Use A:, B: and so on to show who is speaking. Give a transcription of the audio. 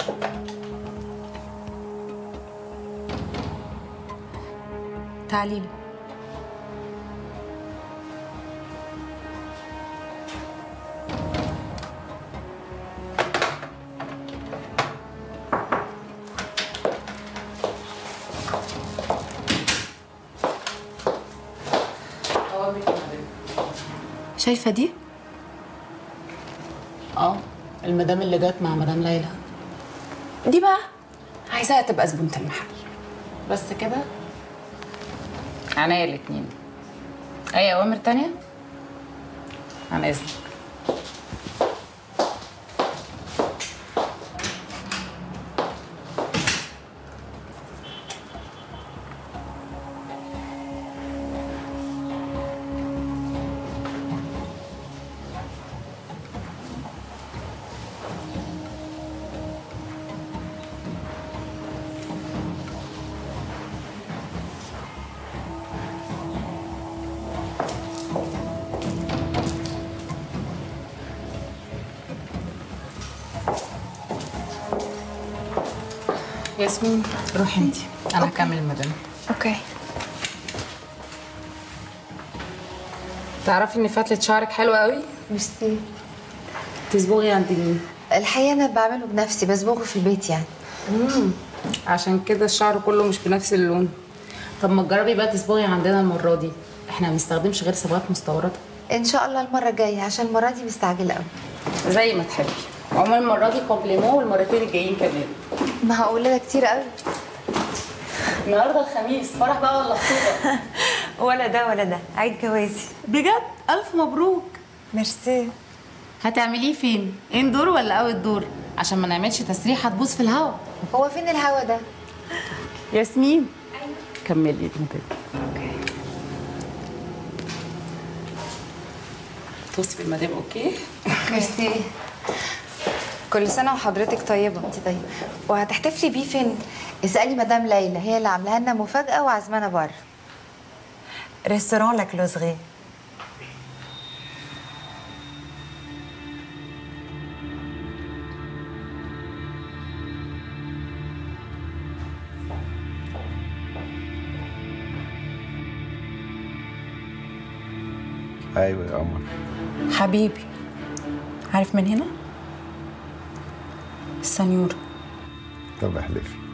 A: تعالي لي
B: اوامرك يا مدام
A: شايفه دي
B: اه المدام اللي جت مع مدام ليلى
A: دي بقى
B: عايزاها تبقى زبونة المحل بس كده عناية الاتنين اي اوامر تانية عن اذنك ياسمين روحي انتي انا هكمل المدام
A: اوكي
B: تعرفي ان فتلة شعرك حلوة قوي
C: ميرسي
B: تصبغي عند مين
C: الحقيقه انا بعمله بنفسي بصبغه في البيت يعني
B: عشان كده الشعر كله مش بنفس اللون طب ما تجربي بقى تصبغي عندنا المرة دي احنا ما بنستخدمش غير صبغات مستوردة
C: ان شاء الله المره الجايه عشان المره دي مستعجله قوي
B: زي ما تحبي عموما المرة دي كومبليمون والمرتين الجايين كمان
C: معقوله ده كتير قوي
B: النهارده الخميس فرح بقى ولا خطوبة
D: ولا ده ولا ده عيد جوازي
A: بجد الف مبروك
D: ميرسي
B: هتعمليه فين؟ اندور ولا اوت دور؟ عشان ما نعملش تسريحة تبوظ في الهوا
C: هو فين الهوا ده
B: ياسمين كملي المدام توصي بالمدام اوكي؟
C: ميرسي
D: كل سنه وحضرتك طيبه
C: انت طيب
D: وهتحتفلي بيه فين
C: اسالي مدام ليلى هي اللي عاملاها لنا مفاجاه وعازمانا بره
D: ريستوران لا كلوزغي
E: ايوه يا قمر
A: حبيبي عارف من هنا السنيور
E: طب احلفي